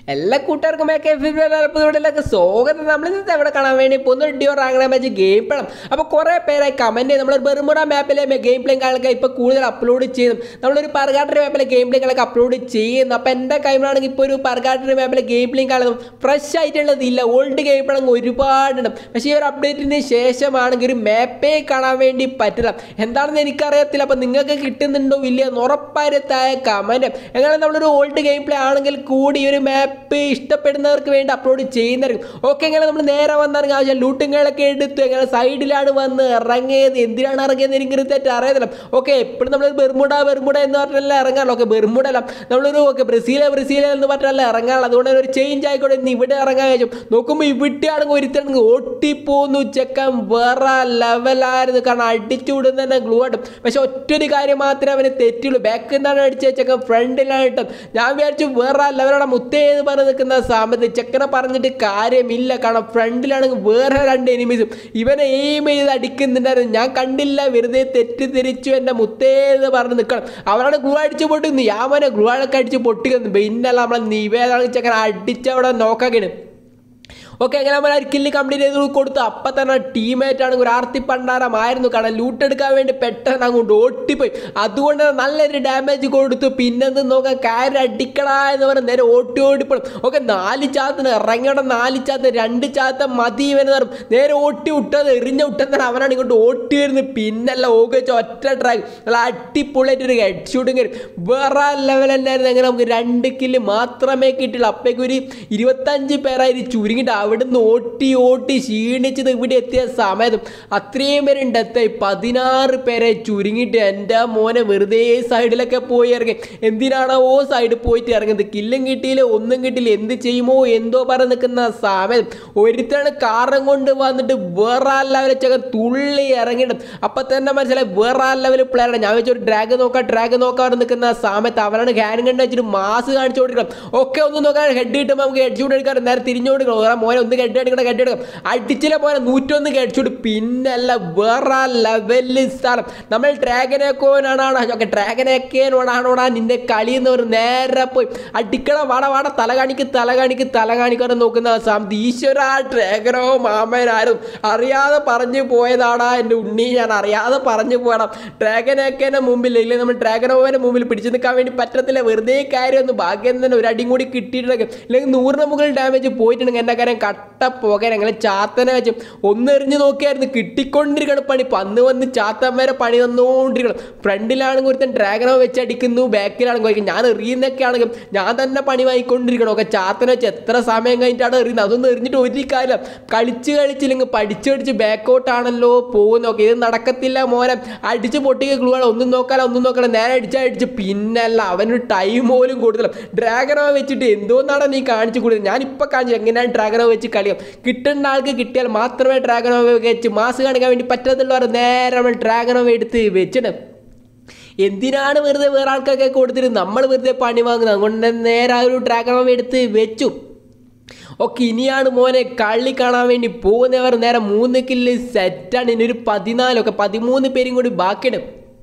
എല്ലാ കൂട്ടുകാർക്കും ഒക്കെ എപ്പിസോഡിലൊക്കെ സ്വാഗതം നമ്മൾ ഇന്നത്തെ എവിടെ കാണാൻ വേണ്ടി പോകുന്ന ഡിയോ റാങ്കണ മാച്ച് ഗെയിം പ്ലേ അപ്പോൾ കുറേ പേരായി കമൻറ്റ് ചെയ്ത് നമ്മൾ ബെർമുഡ മാപ്പിലെ ഗെയിം പ്ലേ കളൊക്കെ ഇപ്പോൾ കൂടുതൽ അപ്ലോഡ് ചെയ്യുന്നു നമ്മളൊരു പർഗാട്ടറി മാപ്പിലെ ഗെയിം പ്ലേ കളൊക്കെ അപ്ലോഡ് ചെയ്യുന്നു അപ്പോൾ എൻ്റെ കൈമാണെങ്കിൽ ഇപ്പോൾ ഒരു പർഗാട്ടറി മാപ്പിലെ ഗെയിം പ്ലേ കളൊന്നും ഫ്രഷ് ആയിട്ടുള്ളതില്ല ഓൾഡ് ഗെയിം പ്ലേ ഒരുപാടുണ്ട് പക്ഷേ ഈ ഒരു അപ്ഡേറ്റിന് ശേഷമാണെങ്കിൽ ഒരു മാപ്പേ കാണാൻ വേണ്ടി പറ്റില്ല എന്താണെന്ന് എനിക്കറിയത്തില്ല അപ്പോൾ നിങ്ങൾക്ക് കിട്ടുന്നുണ്ടോ ഇല്ല എന്ന് ഉറപ്പായത്തായ കമൻറ്റ് എങ്ങനെ നമ്മളൊരു ഓൾഡ് ഗെയിം പ്ലേ ആണെങ്കിൽ കൂടി ഈ ഒരു മാപ്പ് ഇഷ്ടപ്പെടുന്നവർക്ക് വേണ്ടി അപ്ലോഡ് ചെയ്യുന്നതായിരിക്കും ഓക്കെ എങ്ങനെ നമ്മൾ നേരെ വന്നിറങ്ങി ആവശ്യം ലൂട്ടുകളൊക്കെ എടുത്തു എങ്ങനെ സൈഡിലാണ് വന്ന് ഇറങ്ങിയത് എന്തിനാണ് ഇറങ്ങിയത് എനിക്ക് തെറ്റ് അറിയത്തില്ല ഓക്കെ എപ്പോഴും നമ്മൾ ബെർമുഡ ബെർമുഡ എന്ന് പറഞ്ഞല്ല ഇറങ്ങാറുള്ളൂ ഓക്കെ ബെർമുഡ അല്ല നമ്മളൊരു ഓക്കെ ബ്രസീലെ ബ്രസീലെ എന്ന് പറഞ്ഞല്ല ഇറങ്ങാറുള്ളൂ അതുകൊണ്ട് തന്നെ ഒരു ചേഞ്ച് ആയിക്കോട്ടെ ഇന്ന് ഇവിടെ ഇറങ്ങാൻ വെച്ചു നോക്കുമ്പോൾ ഇവിടെയാണെങ്കിൽ ഒരുത്തണെങ്കിൽ ഓട്ടിപ്പോന്നു ചെക്കൻ വേറെ ലെവലായിരുന്നു കാരണം അടിച്ചു വിടുന്ന തന്നെ ഗ്ലൂ ആട്ടും പക്ഷെ ഒറ്റൊരു കാര്യം മാത്രമേ അവന് തെറ്റുള്ളൂ ബാക്കിൽ നിന്നാണ് അടിച്ച ചെക്കൻ ഫ്രണ്ടിലായിട്ടും ഞാൻ വിചാരിച്ചു വേറെ ലെവലുള്ള മുത്തേ എന്ന് പറഞ്ഞ് നിൽക്കുന്ന സമയത്ത് ചെക്കനെ പറഞ്ഞിട്ട് കാര്യമില്ല കാരണം ഫ്രണ്ടിലാണെങ്കിൽ വേറെ രണ്ട് എനിമീസും ഇവനെ എയിം ചെയ്ത് അടിക്കുന്നുണ്ടായിരുന്നു ഞാൻ കണ്ടില്ല വെറുതെ തെറ്റിദ്ധരിച്ചു എൻ്റെ മുത്തേ എന്ന് പറഞ്ഞ് നിൽക്കണം അവരാണ് ഗ്ലൂ അടിച്ച് പൊട്ടുന്നു യാമനെ ഗ്ലൂ ഒക്കെ അടിച്ച് പൊട്ടിക്കുന്നു പിന്നല്ല നമ്മളെ നിവേദന ചെക്കൻ അടിച്ചവിടെ നോക്കാക്കിയാണ് ഓക്കെ അങ്ങനെ നമ്മൾ ഒരു കില്ല് കംപ്ലീറ്റ് ചെയ്ത് കൊടുത്തു അപ്പം തന്നെ ടീമേറ്റ് ആണെങ്കിൽ ഒരു ആർത്തി പണ്ടാരമായിരുന്നു കാരണം ലൂട്ട് എടുക്കാൻ വേണ്ടി പെട്ടെന്ന് അങ്ങോട്ട് ഓട്ടിപ്പോയി അതുകൊണ്ട് നല്ലൊരു ഡാമേജ് കൊടുത്തു പിന്നെന്ത് നോക്കാം കാര്യം അടിക്കടാ എന്ന് പറഞ്ഞ് നേരെ ഓട്ടി ഓടിപ്പോഴും ഓക്കെ നാല് ചാത്തിന് ഇറങ്ങിയുടെ നാല് ചാത്ത് രണ്ട് ചാത്ത മതി എന്ന് പറയും നേരെ ഓട്ടി വിട്ടത് എറിഞ്ഞ വിട്ടത് അവനാണ് ഇങ്ങോട്ട് ഓട്ടി വരുന്നത് പിന്നല്ല ഓകച്ച ഒറ്റ ട്രാക്ക് നല്ല അടിപൊളിയായിട്ട് ഒരു ഹെഡ് ഷൂട്ടിങ് വരും വേറെ ലെവൽ തന്നെയായിരുന്നു അങ്ങനെ നമുക്ക് രണ്ട് കില്ല് മാത്രമേ കിട്ടുള്ളൂ അപ്പോഴേക്കും ഒരു ഇരുപത്തഞ്ച് പേരായി ചുരുങ്ങിയിട്ട് അവിടുന്ന് ഓട്ടി ഓട്ടി ക്ഷീണിച്ചത് ഇവിടെ എത്തിയ സമയത്തും അത്രയും പേരുണ്ട് എത്തായി പതിനാറ് പേരെ ചുരുങ്ങിയിട്ട് എൻ്റെ മോനെ വെറുതെ സൈഡിലൊക്കെ പോയി ഇറങ്ങി എന്തിനാണോ ഓ സൈഡിൽ പോയിട്ട് ഇറങ്ങുന്നത് കില്ലും കിട്ടിയില്ല ഒന്നും കിട്ടിയില്ല എന്ത് ചെയ്യുമോ എന്തോ പറഞ്ഞ് നിൽക്കുന്ന സമയം ഒരുത്താണ് കാറും കൊണ്ട് വന്നിട്ട് വേറെ ലെവലിൽ ചെക്കൻ തുള്ളി ഇറങ്ങിയിട്ട് അപ്പം തന്നെ മനസ്സിലായി വേറെ ലെവൽ പ്ലെയറാണ് ഞാൻ വെച്ചൊരു ഡ്രാഗ് നോക്കാം ഡ്രാഗ് നോക്കാൻ നിൽക്കുന്ന സമയത്ത് അവനാണ് ഹാൻഡ് കണ്ട് വെച്ചിട്ട് മാസ് കാണിച്ചു കൊടുക്കണം ഒക്കെ ഒന്ന് നോക്കാൻ ഹെഡ് കിട്ടുമ്പോൾ നമുക്ക് ഹെഡ് ഷൂട്ട് എടുക്കാൻ നേരെ തിരിഞ്ഞു കൊടുക്കണം ഓരോ മോനെ ഒന്ന് ഹെഡ് അടിക്കണം ഹെഡ് എടുക്കണം അടിച്ചില്ല പോലെ നൂറ്റൊന്ന് ഹെഡ് ഷൂട്ട് പിന്നല്ല വേറെ ലെവലിൽ സ്ഥലം നമ്മൾ ഡ്രാഗനേക്കോനാണ് ഓക്കെ ഡ്രാഗനേക്കേനോടാണോടാ നിന്റെ കളി എന്ന് പറഞ്ഞ് നേരെ പോയി അടിക്കണ വാട വാട തല കാണിക്ക് തല കാണിക്ക് തല കാണിക്കാതെ നോക്കുന്ന സമയത്ത് ഈശ്വര ഡ്രാഗനോ മാമനാരും അറിയാതെ പറഞ്ഞു പോയതാടാ എൻ്റെ ഉണ്ണി ഞാൻ അറിയാതെ പറഞ്ഞു പോയടാ ഡ്രാഗനേക്കേൻ്റെ മുമ്പിൽ ഇല്ലെങ്കിൽ നമ്മൾ ഡ്രാഗനോവൻ്റെ മുമ്പിൽ പിടിച്ചു നിൽക്കാൻ വേണ്ടി പറ്റത്തില്ല വെറുതെ കാര്യമൊന്നും ഭാഗ്യം തന്നെ ഒരു അടിയും കൂടി കിട്ടിയിട്ടുണ്ടെങ്കിൽ ഇല്ലെങ്കിൽ നൂറിന് മുകളിൽ ഡാമേജ് പോയിട്ടുണ്ടെങ്കിൽ എൻ്റെ കാര്യം കട്ട പോകാൻ അങ്ങനെ ചാത്തനെ വെച്ച് ഒന്ന് എറിഞ്ഞ് നോക്കിയായിരുന്നു കിട്ടിക്കൊണ്ടിരിക്കണം പണി പന്ന് വന്ന് ചാത്തൻ വരെ പണി തന്നുകൊണ്ടിരിക്കണം ഫ്രണ്ടിലാണെങ്കിൽ ഒരുത്തൻ ഡ്രാഗനോ വെച്ച് അടിക്കുന്നു ബാക്കിലാണെങ്കിൽ ഒരിക്കലും ഞാൻ എറിയുന്നൊക്കെ ആണെങ്കിൽ ഞാൻ തന്നെ പണി വാങ്ങിക്കൊണ്ടിരിക്കണം ഒക്കെ ചാത്തനെ വെച്ച് എത്ര സമയം കഴിഞ്ഞിട്ടാണ് എറിയുന്നത് അതൊന്നും എറിഞ്ഞിട്ട് ഒരു കാര്യം കളിച്ച് കളിച്ചില്ലെങ്കിൽ പഠിച്ച് പഠിച്ച് ബാക്കോട്ടാണല്ലോ പോകുന്നൊക്കെ ഇത് നടക്കത്തില്ല മോനെ അടിച്ച് പൊട്ടിക്ക് ഗ്ലൂവാണ് ഒന്നും നോക്കാല ഒന്നും നോക്കാല നേരെ അടിച്ച് അടിച്ച് പിന്നല്ല അവനൊരു ടൈം പോലും കൊടുത്തില്ല ഡ്രാഗനോ വെച്ചിട്ട് എന്തോന്നാണ് നീ കാണിച്ചു കൊടുത്തത് ഞാൻ ഇപ്പം കാണിച്ചു എങ്ങനെയാണ് ഡ്രാഗനോ വെച്ച് കളിയാം കിട്ടുന്ന ആൾക്ക് കിട്ടിയാൽ മാത്രമേ ഡ്രാഗനോ വെച്ച് മാസ് കാണിക്കാൻ വേണ്ടി പറ്റത്തുള്ളൂ നേരെ നമ്മൾ ഡ്രാഗനോ എടുത്ത് വെച്ചിട്ട് എന്തിനാണ് വെറുതെ വേറെ ആൾക്കൊക്കെ കൊടുത്തിട്ട് നമ്മൾ വെറുതെ പണി വാങ്ങുന്നത് അതുകൊണ്ട് നേരെ ആ ഒരു ഡ്രാഗനോ എടുത്ത് വെച്ചു ഓക്കെ ഇനിയാണ് മോനെ കളി കാണാൻ വേണ്ടി പോകുന്നവർ നേരെ മൂന്ന് കില്ല് സെറ്റാണ് ഇനി ഒരു പതിനാലൊക്കെ പതിമൂന്ന് പേരും കൂടി ബാക്കിയിടും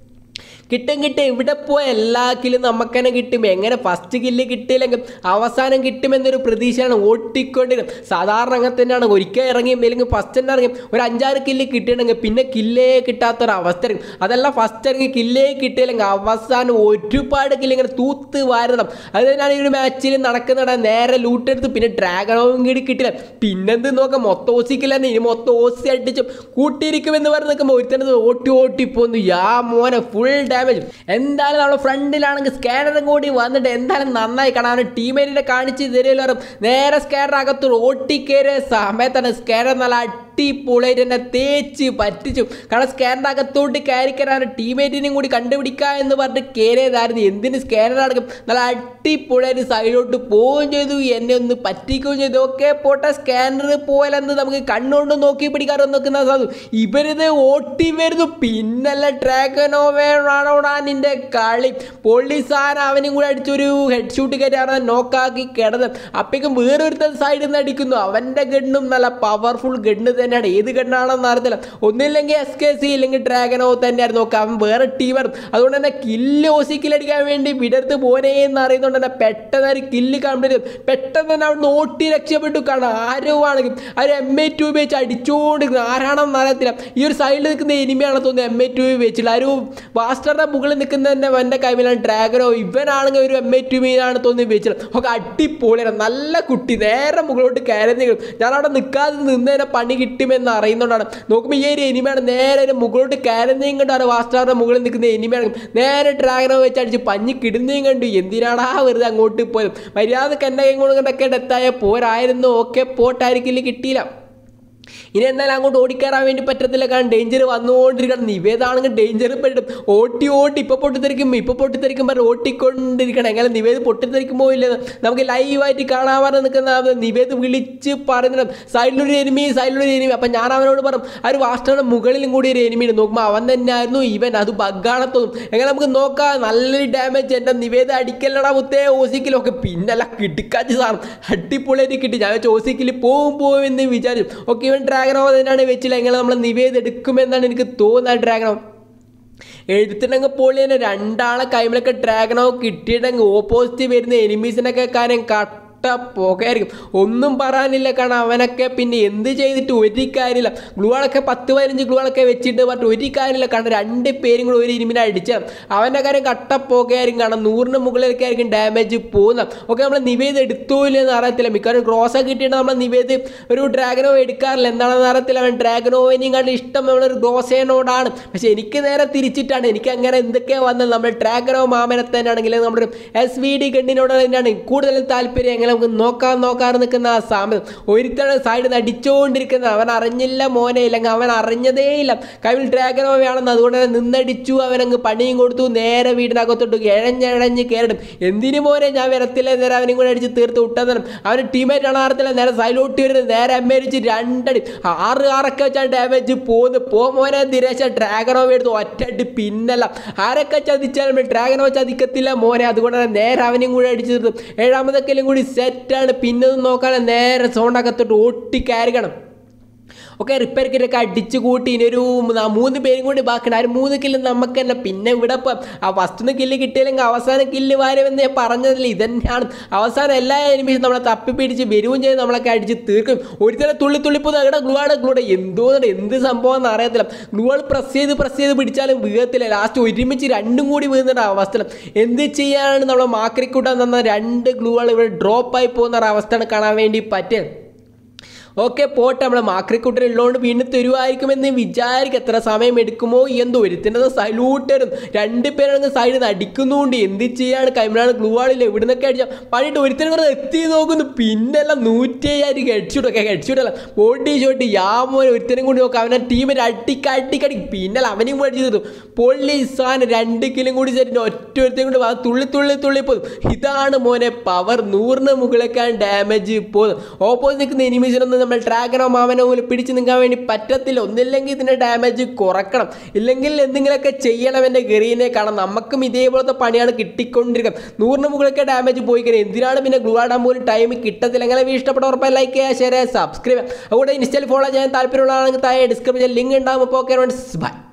കിട്ടും കിട്ടും ഇവിടെ പോയ എല്ലാ കില്ലും നമുക്ക് തന്നെ കിട്ടും എങ്ങനെ ഫസ്റ്റ് കില്ല് കിട്ടിയില്ലെങ്കിൽ അവസാനം കിട്ടുമെന്നൊരു പ്രതീക്ഷയാണ് ഓട്ടിക്കൊണ്ടിരും സാധാരണ അങ്ങനെ തന്നെയാണ് ഒരിക്കൽ ഇറങ്ങി അല്ലെങ്കിൽ ഫസ്റ്റ് തന്നെ ഇറങ്ങി ഒരു അഞ്ചാറ് കില്ല് കിട്ടിയിട്ടുണ്ടെങ്കിൽ പിന്നെ കില്ലേ കിട്ടാത്തൊരവസ്ഥ ഇറങ്ങും അതല്ല ഫസ്റ്റ് ഇറങ്ങി കില്ലേ കിട്ടിയില്ലെങ്കിൽ അവസാനം ഒരുപാട് കില്ല് ഇങ്ങനെ തൂത്ത് വാരണം അത് തന്നെയാണ് ഈ ഒരു മാച്ചിൽ നടക്കുന്നിട നേരെ ലൂട്ടെടുത്ത് പിന്നെ ഡ്രാഗണവും കൂടി കിട്ടില്ല പിന്നെന്ത് നോക്കാം മൊത്തം ഓസിക്കില്ല തന്നെ ഇനി മൊത്തം ഓസി അടിച്ചും കൂട്ടിയിരിക്കുമെന്ന് പറഞ്ഞ് നിൽക്കുമ്പോൾ ഒരുത്തനത് ഓട്ടി ഓട്ടി പോന്നു യാ മോനെ ഫുൾ ഡാമേജ് എന്തായാലും നമ്മുടെ ഫ്രണ്ടിലാണെങ്കിൽ സ്കാനറും കൂടി വന്നിട്ട് എന്തായാലും നന്നായി കാണാൻ ടീമേറ്റിനെ കാണിച്ച് തരുമല്ലോ നേരെ സ്കാനർ അകത്ത് ഓട്ടിക്കേറിയ സമയത്താണ് സ്കാനർ നല്ല അടിപൊളിയായിട്ട് എന്നെ തേച്ച് പറ്റിച്ചു കാരണം സ്കാനറിൻ്റെ അകത്തോട്ട് കയറി കയറാൻ ടീമേറ്റിനെയും കൂടി കണ്ടുപിടിക്കുക എന്ന് പറഞ്ഞിട്ട് കയറിയതായിരുന്നു എന്തിന് സ്കാനർ അടക്കം നല്ല അടിപൊളിയായിട്ട് സൈഡിലോട്ട് പോവുകയും ചെയ്തു എന്നെ ഒന്ന് പറ്റിക്കുകയും ചെയ്തു ഓക്കെ പോട്ടെ സ്കാനർ പോയാലെന്ന് നമുക്ക് കണ്ണുകൊണ്ട് നോക്കി പിടിക്കാറോ നോക്കുന്ന സാധു ഇവരിത് ഓട്ടി വരുന്നു പിന്നല്ല ഡ്രാഗനോ വേണോടാ നിന്റെ കളി പൊള്ളിസാൻ അവനും കൂടെ അടിച്ചൊരു ഹെഡ് ഷൂട്ട് കയറ്റി നോക്കാക്കി കിടന്ന് അപ്പോഴേക്കും വേറൊരുത്തൻ സൈഡിൽ നിന്ന് അടിക്കുന്നു അവൻ്റെ ഗണ്ണും നല്ല പവർഫുൾ ഗണ്ണ് തന്നെയാണ് ഏത് ഗണ്ണാണെന്ന് അറിയത്തില്ല ഒന്നില്ലെങ്കിൽ എസ് കെ സി ഇല്ലെങ്കിൽ ഡ്രാഗനോ തന്നെയായിരുന്നു നോക്കാം അവൻ വേറെ ടീമായിരുന്നു അതുകൊണ്ട് തന്നെ കില്ല് ഓസി കില്ലടിക്കാൻ വേണ്ടി വിടർത്ത് പോരേ എന്ന് അറിയുന്നതുകൊണ്ട് തന്നെ പെട്ടെന്ന് ഒരു കില്ല് കംപ്ലീറ്റ് ചെയ്തു പെട്ടെന്ന് തന്നെ അവിടെ നോട്ടി രക്ഷപ്പെട്ടു കാരണം ആരോ ആണെങ്കിൽ ആ ഒരു എം എ ടു വെച്ച് അടിച്ചുകൊണ്ടിരിക്കുന്നത് ആരാണെന്ന് അറിയത്തില്ല ഈ ഒരു സൈഡിൽ നിൽക്കുന്ന എനിമിയാണ് തോന്നുന്നത് എം എ ടു വെച്ചില്ല ആ ഒരു വാസ്റ്ററുടെ മുകളിൽ നിൽക്കുന്ന തന്നെ എൻ്റെ കൈമിലാണ് ഡ്രാഗനോ ഇവനാണെങ്കിൽ ഒരു എം എ ടു ആണ് തോന്നി വെച്ചത് ഒക്കെ അടിപൊളിയാണ് നല്ല കുട്ടി നേരെ മുകളിലോട്ട് കയറുന്നെങ്കിലും ഞാൻ അവിടെ നിൽക്കാതെ നിന്നതിനെ പണി കിട്ടുമെന്ന് അറിയുന്നതുകൊണ്ടാണ് നോക്കുമ്പോൾ ഈ ഒരു എനിമയാണ് നേരെ ഒരു മുകളിലോട്ട് കയറുന്നതും കണ്ട് ആ വാസ്റ്ററുടെ മുകളിൽ നിൽക്കുന്ന എനിമയാണ് നേരെ ഡ്രാഗനോ വെച്ച് അടിച്ച് പഞ്ഞി കിടുന്നതും കണ്ടു എന്തിനാടാ വെറുതെ അങ്ങോട്ട് പോയത് മര്യാദക്ക് എൻ്റെ കൈ കൊണ്ടൊക്കെ എത്തായ പോരായിരുന്നു ഓക്കെ പോട്ടായിരിക്കില്ല കിട്ടിയില്ല ഇനി എന്നാലും അങ്ങോട്ട് ഓടിക്കയറാൻ വേണ്ടി പറ്റത്തില്ല കാരണം ഡേഞ്ചർ വന്നുകൊണ്ടിരിക്കണം നിവേദാണെങ്കിൽ ഡേഞ്ചർ പെട്ടും ഓട്ടി ഓട്ടി ഇപ്പൊ പൊട്ടിത്തെറിക്കും ഇപ്പൊ പൊട്ടിത്തെറിക്കും പറഞ്ഞ് ഓട്ടിക്കൊണ്ടിരിക്കണം എങ്ങനെ നിവേദ് പൊട്ടിത്തെറിക്കുമോ ഇല്ലെന്ന് നമുക്ക് ലൈവായിട്ട് കാണാൻ പറഞ്ഞ് നിൽക്കുന്ന ആ നിവേദ് വിളിച്ച് പറയുന്നത് സൈഡിലൊരു എനിമി സൈഡിലൊരു എനിമി അപ്പം ഞാൻ അവനോട് പറഞ്ഞു ആ ഒരു വാസ്റ്ററുടെ മുകളിലും കൂടി ഒരു എനിമി നോക്കുമ്പോൾ അവൻ തന്നെയായിരുന്നു ഇവൻ അത് ബഗ്ഗാണ് തോന്നും എങ്ങനെ നമുക്ക് നോക്കാം നല്ലൊരു ഡാമേജ് എൻ്റെ നിവേദ അടിക്കല്ലടാ മുത്തേ ഓസിക്കിലും ഒക്കെ പിന്നല്ല കിട്ടിക്കാച്ച് സാധനം അടിപൊളിയായിട്ട് കിട്ടി ഞാൻ വെച്ചാൽ ഓസിക്കിൽ പോകും പോകും എന്ന് വിചാരിച്ചു ഓക്കെ ഇവൻ ഡ്രാഗനോ തന്നെയാണ് വെച്ചില്ല എങ്ങനെ നമ്മൾ നിവേദ എടുക്കുമെന്നാണ് എനിക്ക് തോന്നുന്നത് ഡ്രാഗനോ എഴുത്തിനങ്ങ് പൊളി തന്നെ രണ്ടാളെ കൈമിലൊക്കെ ഡ്രാഗനോ കിട്ടിയിട്ടെങ്കിൽ ഓപ്പോസിറ്റ് വരുന്ന എനിമീസിനൊക്കെ കാര്യം കട്ട പുകയായിരിക്കും ഒന്നും പറയാനില്ല കാരണം അവനൊക്കെ പിന്നെ എന്ത് ചെയ്തിട്ട് ഒരു കാര്യമില്ല ഗ്ലൂകളൊക്കെ പത്ത് പതിനഞ്ച് ഗ്ലൂകളൊക്കെ വെച്ചിട്ട് പറഞ്ഞിട്ട് ഒരു കാര്യമില്ല കാരണം രണ്ട് പേരും കൂടെ ഒരു ഇരുമിനെ അടിച്ചാൽ അവൻ്റെ കാര്യം കട്ട പുകയായിരിക്കും കാരണം നൂറിന് മുകളിലൊക്കെ ആയിരിക്കും ഡാമേജ് പോകുന്നത് ഓക്കെ നമ്മൾ നിവേദ് എടുത്തോ ഇല്ലെന്ന് അറിയത്തില്ല മിക്കവാറും ക്രോസ് കിട്ടിയിട്ട് നമ്മൾ നിവേദ് ഒരു ഡ്രാഗനോ എടുക്കാറില്ല എന്താണെന്ന് അറിയത്തില്ല അവൻ ഡ്രാഗനോവിനെയും കണ്ട് ഇഷ്ടം നമ്മളൊരു ഗ്രോസേനോടാണ് പക്ഷെ എനിക്ക് നേരെ തിരിച്ചിട്ടാണ് എനിക്ക് അങ്ങനെ എന്തൊക്കെയാണ് വന്നത് നമ്മൾ ഡ്രാഗനോ മാമനെ തന്നെയാണെങ്കിൽ നമ്മുടെ എസ് വി ഡി ഗണ്ണിനോട് തന്നെയാണ് കൂടുതലും താല്പര്യം എങ്ങനെ നമുക്ക് നോക്കാൻ നോക്കാറ് നിൽക്കുന്ന ആ സാമ്യം ഒരുത്തടെ സൈഡിൽ നിന്ന് അടിച്ചുകൊണ്ടിരിക്കുന്നത് അവൻ അറിഞ്ഞില്ല മോനെ ഇല്ലെങ്കിൽ അവൻ അറിഞ്ഞതേ ഇല്ല കൈവിൽ ഡ്രാഗനോ വേണമെന്ന് അതുകൊണ്ട് തന്നെ നിന്നടിച്ചു അവനങ്ങ് പണിയും കൊടുത്തു നേരെ വീടിനകത്തോട്ട് ഇഴഞ്ഞഴഞ്ഞ് കയറിടും എന്തിനു മോനെ ഞാൻ വരത്തില്ല നേരെ അവനും കൂടെ അടിച്ച് തീർത്ത് വിട്ടതനും അവന് ടീമേറ്റ് ആണ് അറിയത്തില്ല നേരെ സൈലോട്ട് വരുന്നത് നേരെ അമ്മേരിച്ച് രണ്ടടി ആറ് ആറൊക്കെ വെച്ചാൽ ഡാമേജ് പോകുന്നു പോ മോനെ ദിരേശ ഡ്രാഗനോ എടുത്ത് ഒറ്റടി പിന്നല്ല ആരൊക്കെ ചതിച്ചാലും ഡ്രാഗനോ ചതിക്കത്തില്ല മോനെ അതുകൊണ്ട് തന്നെ നേരെ അവനും കൂടെ അടിച്ചു തീർത്തും ഏഴാമതൊക്കെയും കൂടി സെറ്റാണ് പിന്നെ ഒന്നും നോക്കാതെ നേരെ സോണ്ടകത്തോട്ട് ഓട്ടി കയറിക്കണം ഒക്കെ റിപ്പയർ കിറ്റൊക്കെ അടിച്ചു കൂട്ടി ഇനി ഒരു മൂ- മൂന്ന് പേരും കൂടി ബാക്കിയുണ്ട് ആ ഒരു മൂന്ന് കില്ല് നമുക്ക് തന്നെ പിന്നെ ഇവിടെ ഇപ്പം ആ ഫസ്റ്റ് കില്ല് കിട്ടിയില്ലെങ്കിൽ അവസാനം കില്ല് വാരുമെന്ന് ഞാൻ പറഞ്ഞതിൽ ഇതന്നെയാണ് അവസാനം എല്ലാ എനിമീസും നമ്മളെ തപ്പി പിടിച്ച് വരുവും ചെയ്ത് നമ്മളൊക്കെ അടിച്ച് തീർക്കും ഒരുത്തരം തുള്ളി തുള്ളിപ്പോ എവിടെ ഗ്ലൂടെ ഗ്ലൂടെ എന്തോ എന്ത് സംഭവം എന്ന് അറിയത്തില്ല ഗ്ലൂകൾ പ്രസ് ചെയ്ത് പ്രസ് ചെയ്ത് പിടിച്ചാലും വീഴത്തില്ല ലാസ്റ്റ് ഒരുമിച്ച് രണ്ടും കൂടി വീഴുന്ന അവസ്ഥ എന്ത് ചെയ്യാനാണ് നമ്മളെ മാക്രിക്കൂട്ടാൻ തന്ന രണ്ട് ഗ്ലൂകൾ ഇവിടെ ഡ്രോപ്പായി പോകുന്ന ഒരു അവസ്ഥയാണ് കാണാൻ വേണ്ടി പറ്റുക ഓക്കെ പോട്ടെ നമ്മളെ മാക്രിക്കുട്ടൻ ഉള്ളതുകൊണ്ട് വീണ്ടും തരുമായിരിക്കുമെന്ന് വിചാരിക്കും എത്ര സമയം എടുക്കുമോ എന്തോ ഒരുത്തിൻ്റെ സൈലൂട്ടരും രണ്ട് പേരാണെങ്കിൽ സൈഡിൽ നിന്ന് അടിക്കുന്നുണ്ട് എന്ത് ചെയ്യാണ് കൈമലാണ് ഗ്ലൂ ആളില്ല ഇവിടെ നിന്നൊക്കെ അടിച്ചാൽ പണിയിട്ട് ഒരുത്തിനും കൂടെ എത്തി നോക്കുന്നു പിന്നെല്ലാം നൂറ്റി അയ്യായിരം ഹെഡ്ഷൂട്ടൊക്കെ ഹെഡ്ഷൂട്ടല്ല ബോഡി ഷോട്ട് യാമോനെ ഒരുത്തനും കൂടി നോക്കാം അവനെ ടീമിൽ അടിക്ക് അടിക്കടി പിന്നെ അവനും കൂടി അടിച്ചു തരും പൊള്ളി സാധനം രണ്ട് കിലും കൂടി ചേരുന്ന ഒറ്റ ഒരുത്തനും കൂടി വാ- തുള്ളി തുള്ളി തുള്ളി പോകും ഇതാണ് മോനെ പവർ നൂറിന് മുകളിലേക്കാണ് ഡാമേജ് പോകുന്നത് ഓപ്പോസിറ്റ് നിൽക്കുന്ന എനിമീസിനൊന്നും നമ്മൾ ഡ്രാഗനോ മാമനോ പോലും പിടിച്ച് നിൽക്കാൻ വേണ്ടി പറ്റത്തില്ല ഒന്നില്ലെങ്കിൽ ഇതിൻ്റെ ഡാമേജ് കുറക്കണം ഇല്ലെങ്കിൽ എന്തെങ്കിലുമൊക്കെ ചെയ്യണം എൻ്റെ ഗെറീനെ കാരണം നമുക്കും ഇതേപോലത്തെ പണിയാണ് കിട്ടിക്കൊണ്ടിരിക്കുന്നത് നൂറിന് മുകളിലേക്ക് ഡാമേജ് പോയി കഴിഞ്ഞാൽ എന്തിനാണ് പിന്നെ ഗ്ലൂ ആടാൻ പോലും ടൈം കിട്ടത്തില്ല അങ്ങനെ വീഡിയോ ഇഷ്ടപ്പെട്ട ഉറപ്പായി ലൈക്ക് ചെയ്യുക ഷെയർ ചെയ്യുക സബ്സ്ക്രൈബ് ചെയ്യുക അതുകൂടെ ഇൻസ്റ്റയിൽ ഫോളോ ചെയ്യാൻ താല്പര്യമുള്ളതാണെങ്കിൽ താഴെ ഡിസ്ക്രിപ്ഷൻ ലിങ്ക് ഉണ്ടാകും അപ്പോൾ ഓക്കെ ബൈ